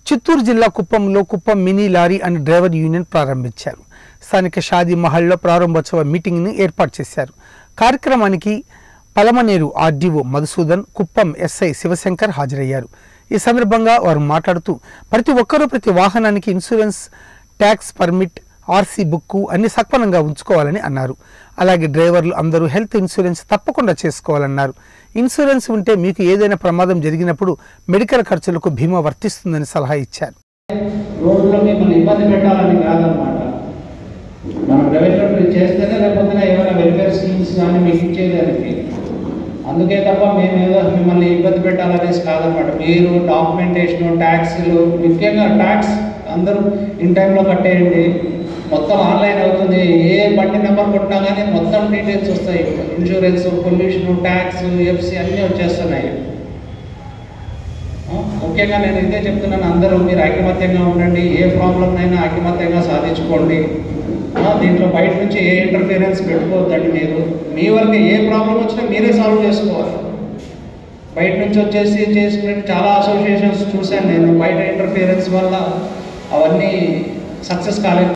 చిత్తూరు జిల్లా కుప్పంలో Kuppam mini lorry and driver union ప్రారంభించారు స్థానిక షాదీ మహల్లో ప్రారంభోత్సవ మీటింగ్ని ఏర్పాటు చేశారు కార్యక్రమానికి పలమనేరు ఆర్డీఓ మధుసూదన్ కుప్పం ఎస్ఐ శివశంకర్ హాజరయ్యారు ఈ సందర్భంగా వారు మాట్లాడుతూ ప్రతి ఒక్కరూ ప్రతి వాహనానికి insurance tax permit RC book అన్ని సక్రమంగా ఉంచుకోవాలని అన్నారు అలాగే డ్రైవర్లు అందరూ హెల్త్ ఇన్సూరెన్స్ తప్పకుండా చేసుకోవాలన్నారు ఇన్సూరెన్స్ ఉంటే మీకు ఏదైనా ప్రమాదం జరిగినప్పుడు మెడికల్ ఖర్చులకు బీమా వర్తిస్తుందని సలహా ఇచ్చారు రోడ్లో మిమ్మల్ని ఇబ్బంది పెట్టాలని కాదనమాట మనం రెవెన్యూ చేస్తేనే లేకపోతే ఏమైనా వెల్ఫేర్ స్కీమ్స్ కానీ మీకు ఇచ్చేదానికి అందుకే తప్ప మేము ఏదో మిమ్మల్ని ఇబ్బంది పెట్టాలనేసి కాదనమాట మీరు డాక్యుమెంటేషన్ ట్యాక్స్లు ముఖ్యంగా ట్యాక్స్ అందరూ ఇన్ టైంలో కట్టేయండి మొత్తం ఆన్లైన్ అవుతుంది ఏ బండి నెంబర్ కొట్టినా కానీ మొత్తం డీటెయిల్స్ వస్తాయి ఇన్సూరెన్స్ పొల్యూషన్ ట్యాక్స్ ఎఫ్సి అన్నీ వచ్చేస్తున్నాయి ముఖ్యంగా నేను ఇదే చెప్తున్నాను అందరూ మీరు ఐకమత్యంగా ఉండండి ఏ ప్రాబ్లం అయినా ఐకమత్యంగా సాధించుకోండి ఆ, దీంట్లో బయట నుంచి ఏ ఇంటర్ఫీరెన్స్ పెట్టుకోవద్దండి మీరు మీ వరకు ఏ ప్రాబ్లం వచ్చినా మీరే సాల్వ్ చేసుకోవాలి బయట నుంచి వచ్చేసి చేసుకునే చాలా అసోసియేషన్స్ చూశాను నేను బయట ఇంటర్ఫీరెన్స్ వల్ల అవన్నీ సక్సెస్ కాలేదు